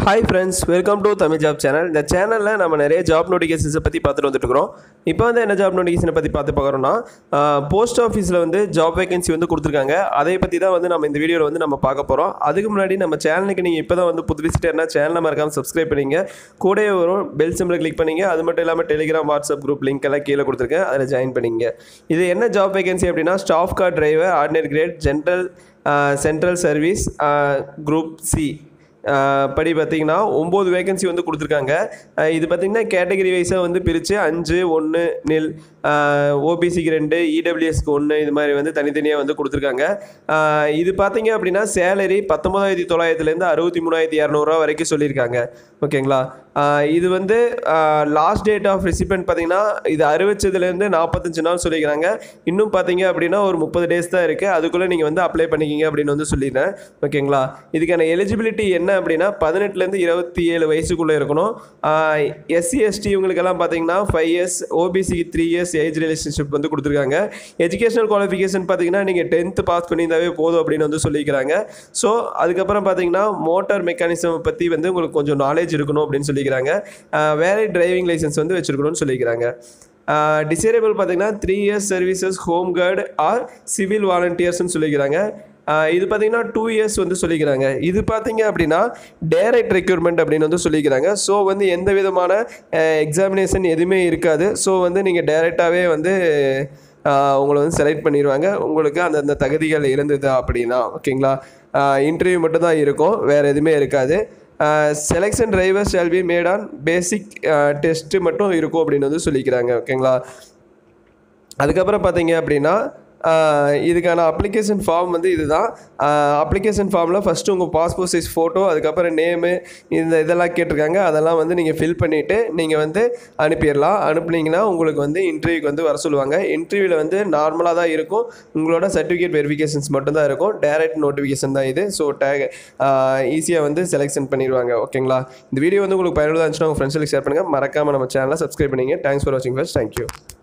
hi friends welcome to Tamil job channel இந்த சேனலில் நம்ம நிறைய ஜாப் நோட்டிஃபிகேஷன்ஸை பற்றி பார்த்துட்டு வந்துட்டு இருக்கிறோம் இப்போ வந்து என்ன ஜாப் நோட்டிஃபிகேஷனை பற்றி பார்த்து பார்க்குறோம்னா போஸ்ட் ஆஃபீஸில் வந்து ஜாப் வேகன்சி வந்து கொடுத்துருக்காங்க அதை பற்றி தான் வந்து நம்ம இந்த வீடியோவில் வந்து நம்ம பார்க்க போகிறோம் அதுக்கு முன்னாடி நம்ம சேனலுக்கு நீங்கள் இப்போ தான் வந்து புது விசிட்டர்னா சேனலை மறக்காமல் சப்ஸ்கிரைப் பண்ணிங்க கூடவே வரும் பெல் சிம்பிளை கிளிக் பண்ணிங்க அது மட்டும் இல்லாமல் டெலிகிராம் வாட்ஸ்அப் குரூப் லிங்க் எல்லாம் கீழே கொடுத்துருக்கேன் அதில் ஜாயின் பண்ணிங்க இது என்ன ஜாப் வேகன்சி அப்படின்னா staff car driver ordinary grade general central service group C ஆஹ் படி பார்த்தீங்கன்னா ஒம்பது வேகன்சி வந்து கொடுத்துருக்காங்க ஆஹ் இது பார்த்தீங்கன்னா கேட்டகரி வைஸாக வந்து பிரித்து அஞ்சு ஒன்று நில் ஓபிசிக்கு ரெண்டு இடபிள்யூஎஸ்க்கு ஒன்று இது மாதிரி வந்து தனித்தனியாக வந்து கொடுத்துருக்காங்க ஆஹ் இது பார்த்தீங்க அப்படின்னா சேலரி பத்தொம்பதாயிரத்தி தொள்ளாயிரத்துலேருந்து அறுபத்தி மூணாயிரத்தி இரநூறுவா வரைக்கும் சொல்லியிருக்காங்க ஓகேங்களா ஆஹ் இது வந்து லாஸ்ட் டேட் ஆஃப் ரெசிபென்ட் பார்த்தீங்கன்னா இது அறிவிச்சதுலேருந்து நாற்பத்தஞ்சு நாள் சொல்லிக்கிறாங்க இன்னும் பார்த்தீங்க அப்படின்னா ஒரு முப்பது டேஸ் தான் இருக்குது அதுக்குள்ளே நீங்கள் வந்து அப்ளை பண்ணிக்கிங்க அப்படின்னு வந்து சொல்லிடுறேன் ஓகேங்களா இதுக்கான எலிஜிபிலிட்டி என்ன அப்படின்னா பதினெட்டுலேருந்து இருபத்தி ஏழு வயசுக்குள்ளே இருக்கணும் எஸ்சி எஸ்டி இவங்களுக்கெல்லாம் பார்த்தீங்கன்னா ஃபைவ் இயர்ஸ் ஓபிசிக்கு த்ரீ இயர்ஸ் ஏஜ் ரிலேஷன்ஷிப் வந்து கொடுத்துருக்காங்க எஜுகேஷனல் குவாலிஃபிகேஷன் பார்த்தீங்கன்னா நீங்கள் டென்த்து பாஸ் பண்ணியிருந்தாவே போதும் அப்படின்னு வந்து சொல்லிக்கிறாங்க ஸோ அதுக்கப்புறம் பார்த்தீங்கன்னா மோட்டார் மெக்கானிசம் பற்றி வந்து உங்களுக்கு கொஞ்சம் நாலேஜ் இருக்கணும் அப்படின்னு சொல்லிக்கிறாங்க வேலை டிரைவிங் லைசன்ஸ் வந்து வச்சுருக்கணும்னு சொல்லிக்கிறாங்க டிசேரபிள் பார்த்தீங்கன்னா three years services home guard or civil வாலண்டியர்ஸ்னு சொல்லிக்கிறாங்க ஆஹ் இது பார்த்தீங்கன்னா டூ இயர்ஸ் வந்து சொல்லிக்கிறாங்க இது பார்த்தீங்க அப்படின்னா டைரக்ட் ரெக்யூர்மெண்ட் அப்படின்னு வந்து சொல்லிக்கிறாங்க ஸோ வந்து எந்த விதமான எக்ஸாமினேஷன் எதுவுமே இருக்காது ஸோ வந்து நீங்கள் டைரெக்டாகவே வந்து ஆஹ் உங்களை வந்து செலக்ட் பண்ணிடுவாங்க உங்களுக்கு அந்தந்த தகுதிகள் இருந்தது அப்படின்னா ஓகேங்களா இன்டர்வியூ மட்டும் தான் இருக்கும் வேறு எதுவுமே இருக்காது selection driver shall be made on basic test மட்டும் இருக்கும் அப்படின்னு வந்து சொல்லிக்கிறாங்க ஓகேங்களா அதுக்கப்புறம் பார்த்தீங்க அப்படின்னா ஆஹ் இதுக்கான அப்ளிகேஷன் ஃபார்ம் வந்து இதுதான் அப்ளிகேஷன் ஃபார்மில் ஃபஸ்ட்டு உங்கள் பாஸ்போர்ட் சைஸ் ஃபோட்டோ அதுக்கப்புறம் நேமு இந்த இதெல்லாம் கேட்டிருக்காங்க அதெல்லாம் வந்து நீங்கள் ஃபில் பண்ணிவிட்டு நீங்கள் வந்து அனுப்பிடலாம் அனுப்புனீங்கன்னா உங்களுக்கு வந்து இன்டர்வியூக்கு வந்து வர சொல்லுவாங்க இன்டர்வியூவில் வந்து நார்மலாக தான் இருக்கும் உங்களோட சர்டிஃபிகேட் வெரிஃபிகேஷன்ஸ் மட்டும்தான் இருக்கும் டேரக்ட் நோட்டிஃபிகேஷன் தான் இது ஸோ டேக் ஈஸியாக வந்து செலெக்ஷன் பண்ணிடுவாங்க ஓகேங்களா இந்த வீடியோ வந்து உங்களுக்கு பயனுள்ளதாக இருந்துச்சுன்னா உங்கள் ஃப்ரெண்ட்ஸுக்கு ஷேர் பண்ணுங்கள் மறக்காமல் நம்ம சேனலை சப்ஸ்கிரைப் பண்ணிங்க தேங்க்ஸ் ஃபார் வாட்சிங் ஃபர்ஸ்ட் தேங்க்யூ